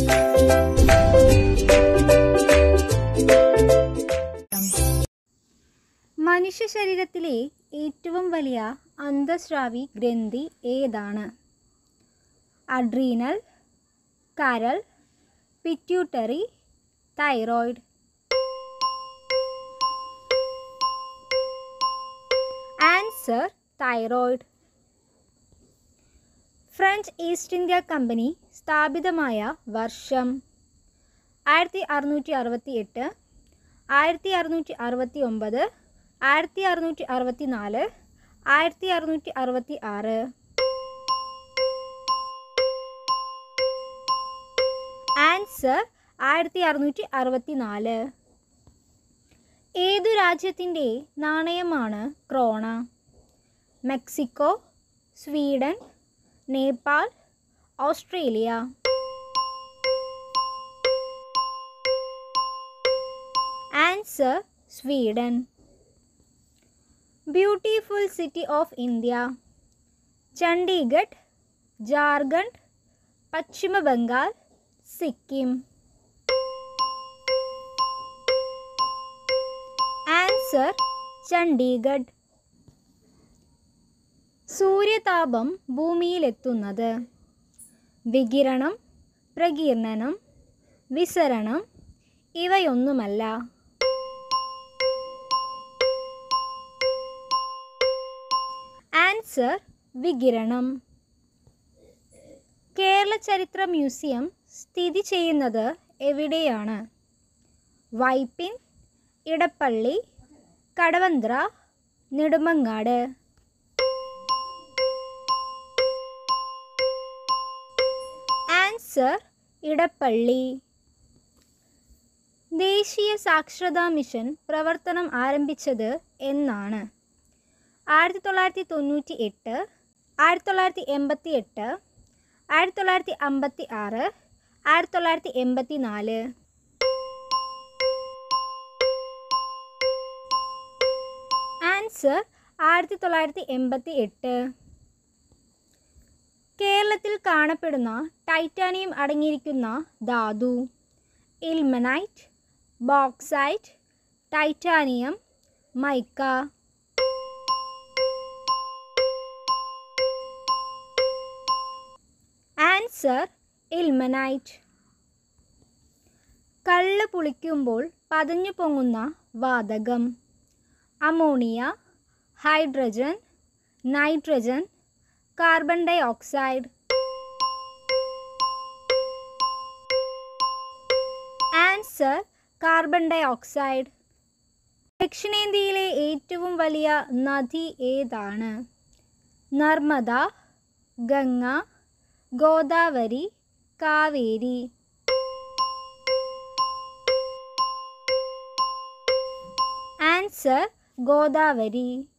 മനുഷ്യ ശരീരത്തിലെ ഏറ്റവും വലിയ അന്തസ്രാവി ഗ്രന്ഥി ഏതാണ് അഡ്രീനൽ കരൾ pituitary thyroid answer thyroid French East India company സ്ഥാപിതമായ വർഷം ആയിരത്തി അറുന്നൂറ്റി അറുപത്തി എട്ട് ആയിരത്തി അറുന്നൂറ്റി അറുപത്തി ഒമ്പത് ആയിരത്തി അറുന്നൂറ്റി അറുപത്തി നാല് ആയിരത്തി അറുന്നൂറ്റി അറുപത്തി ആറ് ആൻസർ ആയിരത്തി അറുന്നൂറ്റി അറുപത്തി നാല് ഏതു രാജ്യത്തിൻ്റെ നാണയമാണ് krona Mexico Sweden Nepal Australia answer Sweden beautiful city of India Chandigarh Jharkhand Paschim Bengal Sikkim answer Chandigarh സൂര്യതാപം ഭൂമിയിലെത്തുന്നത് വികിരണം പ്രകീർണനം വിസരണം ഇവയൊന്നുമല്ല ആൻസർ വികിരണം കേരള ചരിത്ര മ്യൂസിയം സ്ഥിതി ചെയ്യുന്നത് എവിടെയാണ് വൈപ്പിൻ ഇടപ്പള്ളി കടവന്ത്ര നെടുമങ്ങാട് ആൻസർ ഇടപ്പള്ളി ദേശീയ സാക്ഷരതാ മിഷൻ പ്രവർത്തനം ആരംഭിച്ചത് എന്നാണ് ആയിരത്തി തൊള്ളായിരത്തി തൊണ്ണൂറ്റി എട്ട് ആയിരത്തി തൊള്ളായിരത്തി എൺപത്തി എട്ട് ആയിരത്തി തൊള്ളായിരത്തി അമ്പത്തി ആറ് ആയിരത്തി തൊള്ളായിരത്തി എൺപത്തി നാല് ആൻസർ ആയിരത്തി തൊള്ളായിരത്തി എൺപത്തി എട്ട് കേരളത്തിൽ കാണപ്പെടുന്ന ടൈറ്റാനിയം അടങ്ങിയിരിക്കുന്ന ധാതു ilmenite bauxite titanium mica answer ilmenite കള്ള് പുളിക്കുമ്പോൾ പതഞ്ഞു പൊങ്ങുന്ന വാതകം ammonia hydrogen nitrogen carbon dioxide answer carbon dioxide ദക്ഷിണേന്ത്യയിലെ ഏറ്റവും വലിയ നദി ഏതാണ് നർമ്മദ ഗംഗ ഗോദാവരി കാവേരി ആൻസർ ഗോദാവരി